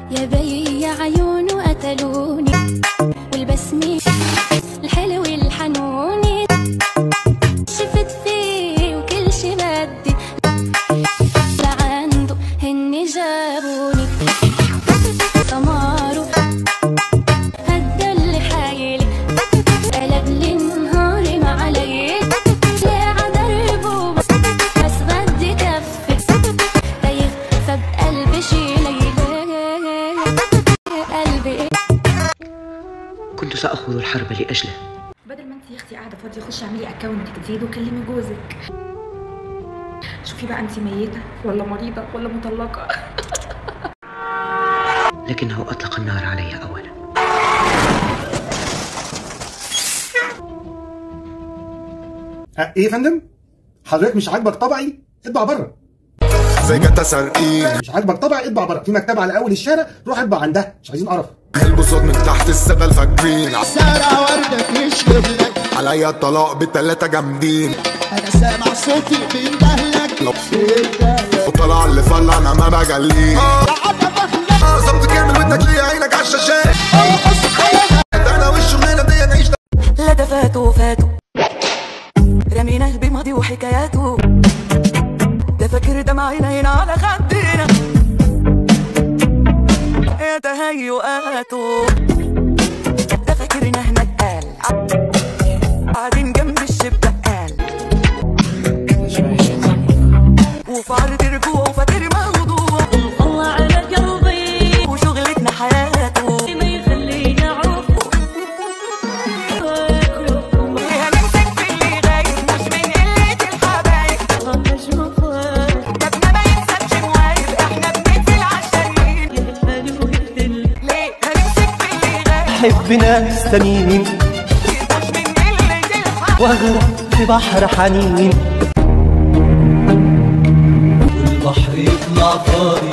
يا بي يا عيون قتلوني والبسمة الحلو الحنوني شفت فيه وكل شي بدي لعنده هني جابوني سمارو هدا اللي حايلي قلب لي نهاري مع ليل ليه عدربه بس بس بدي كفي تايه فبقلبي شي ليلة قلبي كنت سأخوض الحرب لأجله بدل ما انت يا اختي قاعده فاضيه خشي اعملي اكونت جديد وكلمي جوزك شوفي بقى انت ميته ولا مريضه ولا مطلقه لكنه أطلق النار علي أولا أه، ايه يا فندم؟ حضرتك مش عاجبك طبعي؟ اطبع بره زي جتا سارقين مش عاجبك طبعي اطبع بره في مكتبه على اول الشارع روح اطبع عندها مش عايزين قرف البساط من تحت السبل فاكرين سارع وردك مش قبلك عليا الطلاق بتلاتة جامدين انا سامع صوتي بيندهلك لو وطلع اللي فل انا ما بجليه آه، ظبط كامل ودك ليه عينك على الشاشات ده انا والشغلانه دي نعيش لا ده فاتوا فاتوا رميناه بماضي وحكاياته ده فاكر دمعنا هنا على خدنا يا تهيؤاته ده فاكرنا هناك قال قاعدين جنب الشباك قال وفي عرض رجوع وفاكر موضوع الله على قلبي وشغلتنا حياته ما يخليني اعوف هنمسك في اللي غايب مش من قلة الحبايب جبنا ما ينسبش مواهب احنا بنقفل عالشرير ليه هنمسك في اللي غايب أحب ناس تانيين مش من قلة الحبايب وأغرق في بحر حنين والبحر يطلع فاضي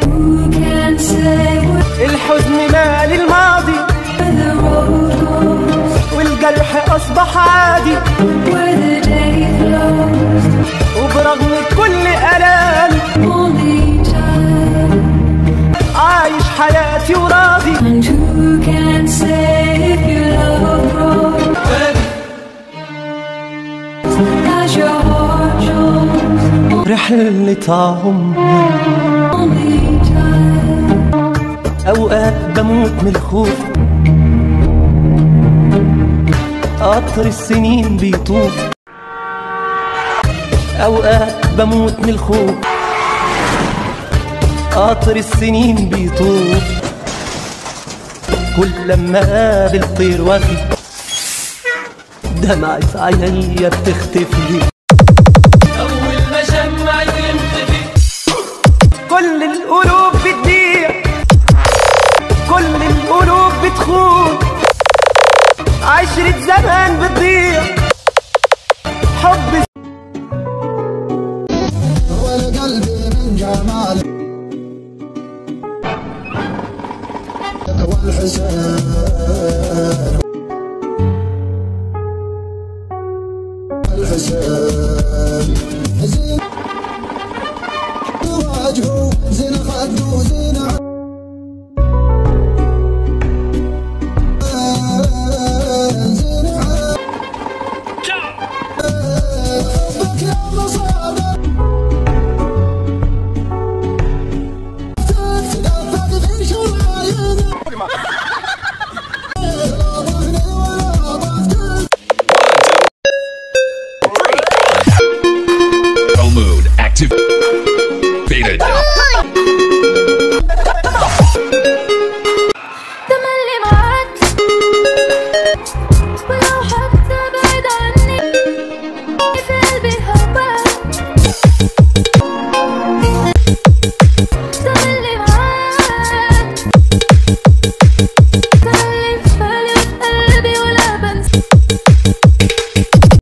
الحزن مال الماضي والجرح أصبح عادي وبرغم كل ألام عايش حياتي وراضي رحلة عمري أوقات بموت من الخوف قطر السنين بيطوف أوقات بموت من الخوف قطر السنين بيطوف كل لما قابل طير وفي دمعة عينيا بتختفي أول ما شمع ينطفي كل القلوب بتضيع كل القلوب بتخون عشرة زمان بتضيع حب ولا قلبي من جمالك والحسين الحسين زين وجهه زين خده زين زين حبك يا مصادر تدفق في شرايينك لا ضهري ولا ضهرك Pro mode active. Beta.